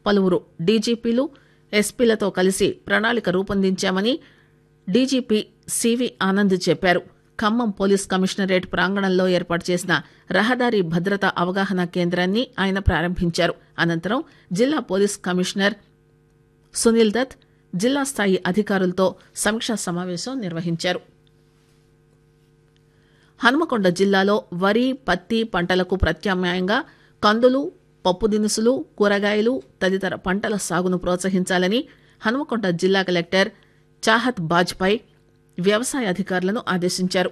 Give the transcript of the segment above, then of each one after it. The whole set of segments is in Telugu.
పలువురు డీజీపీలు ఎస్పీలతో కలిసి ప్రణాళిక రూపొందించామని డీజీపీ సివి ఆనంద్ చెప్పారు ఖమ్మం పోలీస్ కమిషనరేట్ ప్రాంగణంలో ఏర్పాటు చేసిన రహదారి భద్రత అవగాహన కేంద్రాన్ని ఆయన ప్రారంభించారు అనంతరం జిల్లా పోలీస్ కమిషనర్ సునీల్ దత్ జిల్లా స్థాయి అధికారులతో సమీక్షా సమావేశం నిర్వహించారు హనుమకొండ జిల్లాలో వరి పత్తి పంటలకు ప్రత్యామ్నాయంగా కందులు పప్పు దినుసులు కూరగాయలు తదితర పంటల సాగును ప్రోత్సహించాలని హనుమకొండ జిల్లా కలెక్టర్ చాహత్ బాజ్పాయ్ వ్యవసాయ అధికారులను ఆదేశించారు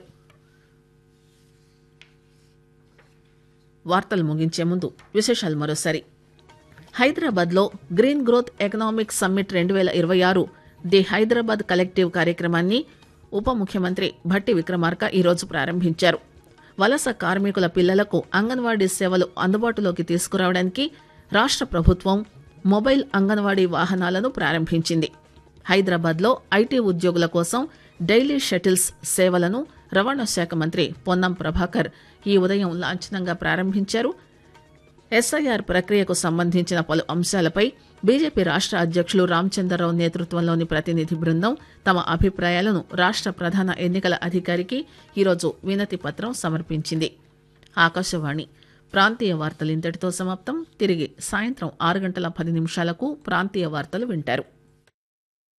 వార్తలు ముగించే ముందు విశేషాలు మరోసారి హైదరాబాద్లో గ్రీన్ గ్రోత్ ఎకనామిక్ సమ్మిట్ రెండు వేల ఇరవై ఆరు ది హైదరాబాద్ కలెక్టివ్ కార్యక్రమాన్ని ఉప ముఖ్యమంత్రి భట్టి విక్రమార్క ఈరోజు ప్రారంభించారు వలస కార్మికుల పిల్లలకు అంగన్వాడీ సేవలు అందుబాటులోకి తీసుకురావడానికి రాష్ట్ర ప్రభుత్వం మొబైల్ అంగన్వాడీ వాహనాలను ప్రారంభించింది హైదరాబాద్లో ఐటీ ఉద్యోగుల కోసం డైలీ షటిల్స్ సేవలను రవాణా శాఖ మంత్రి పొన్నం ప్రభాకర్ ఈ ఉదయం లాంఛనంగా ప్రారంభించారు ఎస్ఐఆర్ ప్రక్రియకు సంబంధించిన పలు అంశాలపై బీజేపీ రాష్ట్ర అధ్యక్షులు రామచంద్రరావు నేతృత్వంలోని ప్రతినిధి బృందం తమ అభిప్రాయాలను రాష్ట్ర ప్రధాన ఎన్నికల అధికారికి ఈరోజు వినతి పత్రం సమర్పించింది ఆకాశవాణి ప్రాంతీయ వార్తలు ఇంతటితో సమాప్తం తిరిగి సాయంత్రం ఆరు గంటల పది నిమిషాలకు ప్రాంతీయ వార్తలు వింటారు